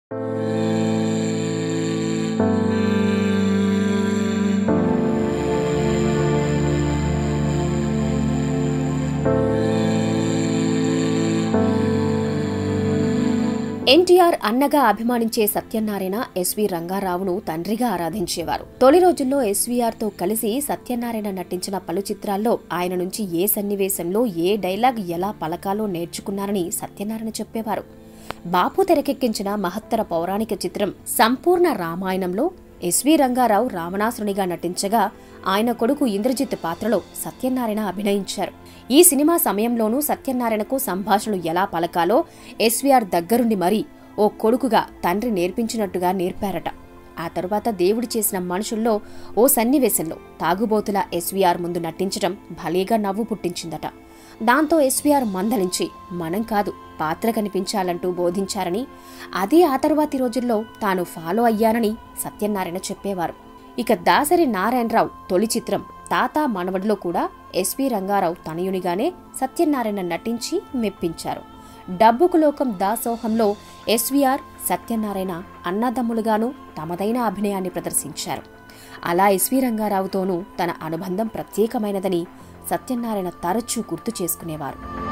ఎన్టీఆర్ అన్నగా అభిమానించే సత్యనారాయణ ఎస్వి రంగారావును తండ్రిగా ఆరాధించేవారు తొలి రోజుల్లో ఎస్వీఆర్ తో కలిసి సత్యనారాయణ నటించిన పలు చిత్రాల్లో ఆయన నుంచి ఏ సన్నివేశంలో ఏ డైలాగ్ ఎలా పలకాలో నేర్చుకున్నారని సత్యనారాయణ చెప్పేవారు బాపు తెరకెక్కించిన మహత్తర పౌరాణిక చిత్రం సంపూర్ణ రామాయణంలో ఎస్వి రంగారావు రావణాసురునిగా నటించగా ఆయన కొడుకు ఇంద్రజిత్ పాత్రలో సత్యనారాయణ అభినయించారు ఈ సినిమా సమయంలోనూ సత్యనారాయణకు సంభాషణలు ఎలా పలకాలో ఎస్వీఆర్ దగ్గరుండి మరీ ఓ కొడుకుగా తండ్రి నేర్పించినట్టుగా నేర్పారట ఆ తరువాత దేవుడు చేసిన మనుషుల్లో ఓ సన్నివేశంలో తాగుబోతుల ఎస్వీఆర్ ముందు నటించడం భలేగా నవ్వు పుట్టించిందట దాంతో ఎస్వీఆర్ మందలించి మనం కాదు పాత్ర కనిపించాలంటూ బోధించారని అదే ఆ తర్వాతి రోజుల్లో తాను ఫాలో అయ్యానని సత్యనారాయణ చెప్పేవారు ఇక దాసరి నారాయణరావు తొలి చిత్రం తాత మనవడిలో కూడా ఎస్వి రంగారావు తనయునిగానే సత్యనారాయణ నటించి మెప్పించారు డబ్బుకు లోకం దాసోహంలో ఎస్వీఆర్ సత్యనారాయణ అన్నదమ్ములుగాను తమదైన అభినయాన్ని ప్రదర్శించారు అలా ఎస్వి రంగారావుతోనూ తన అనుబంధం ప్రత్యేకమైనదని సత్యనారాయణ తరచూ గుర్తు చేసుకునేవారు